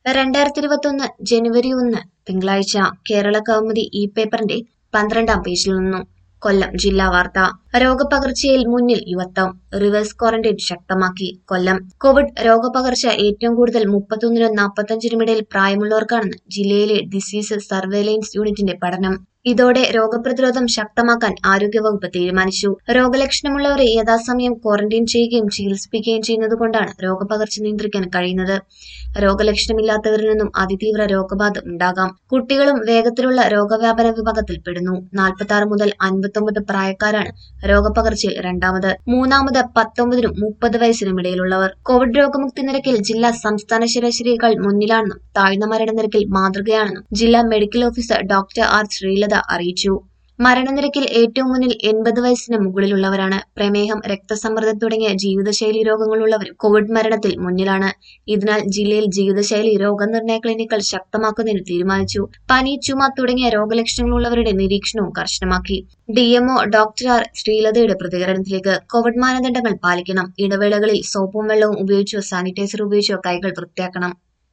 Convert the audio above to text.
രണ്ടായിരത്തി ഇരുപത്തൊന്ന് ജനുവരി ഒന്ന് തിങ്കളാഴ്ച കേരള കൗമുദി ഇ പേപ്പറിന്റെ പന്ത്രണ്ടാം പേജിൽ നിന്നും കൊല്ലം ജില്ലാ വാർത്ത രോഗപകർച്ചയിൽ മുന്നിൽ യുവത്വം റിവേഴ്സ് ക്വാറന്റൈൻ ശക്തമാക്കി കൊല്ലം കോവിഡ് രോഗപകർച്ച ഏറ്റവും കൂടുതൽ മുപ്പത്തൊന്നിനും നാൽപ്പത്തഞ്ചിനും ഇടയിൽ പ്രായമുള്ളവർക്കാണെന്ന് ജില്ലയിലെ ഡിസീസ് സർവേലൻസ് യൂണിറ്റിന്റെ പഠനം ഇതോടെ രോഗപ്രതിരോധം ശക്തമാക്കാൻ ആരോഗ്യവകുപ്പ് തീരുമാനിച്ചു രോഗലക്ഷണമുള്ളവരെ യഥാസമയം ക്വാറന്റൈൻ ചെയ്യുകയും ചികിത്സിപ്പിക്കുകയും ചെയ്യുന്നതുകൊണ്ടാണ് രോഗപകർച്ച നിയന്ത്രിക്കാൻ കഴിയുന്നത് രോഗലക്ഷണമില്ലാത്തവരിൽ നിന്നും അതിതീവ്ര രോഗബാധ ഉണ്ടാകാം കുട്ടികളും വേഗത്തിലുള്ള രോഗവ്യാപന വിഭാഗത്തിൽ പെടുന്നു നാൽപ്പത്തി ആറ് മുതൽ അൻപത്തൊമ്പത് പ്രായക്കാരാണ് രോഗപകർച്ചയിൽ രണ്ടാമത് മൂന്നാമത് പത്തൊമ്പതിനും മുപ്പത് വയസ്സിനും ഇടയിലുള്ളവർ കോവിഡ് രോഗമുക്തി നിരക്കിൽ ജില്ല സംസ്ഥാന ശരാശരിയേക്കാൾ മുന്നിലാണെന്നും താഴ്ന്ന മരണനിരക്കിൽ മാതൃകയാണെന്നും ജില്ലാ medical officer doctor R Sreelatha അറിയിച്ചു മരണനിരക്കിൽ ഏറ്റവും മുന്നിൽ എൺപത് വയസ്സിന് മുകളിലുള്ളവരാണ് പ്രമേഹം രക്തസമ്മർദ്ദം തുടങ്ങിയ ജീവിതശൈലി രോഗങ്ങളുള്ളവരും കോവിഡ് മരണത്തിൽ മുന്നിലാണ് ഇതിനാൽ ജില്ലയിൽ ജീവിതശൈലി രോഗനിർണയ ക്ലിനിക്കുകൾ ശക്തമാക്കുന്നതിന് തീരുമാനിച്ചു പനി ചുമ തുടങ്ങിയ രോഗലക്ഷണങ്ങളുള്ളവരുടെ നിരീക്ഷണവും കർശനമാക്കി ഡിഎംഒ ഡോക്ടർ ആർ ശ്രീലതയുടെ പ്രതികരണത്തിലേക്ക് കോവിഡ് മാനദണ്ഡങ്ങൾ പാലിക്കണം ഇടവേളകളിൽ സോപ്പും വെള്ളവും ഉപയോഗിച്ചോ സാനിറ്റൈസർ ഉപയോഗിച്ചോ കൈകൾ വൃത്തിയാക്കണം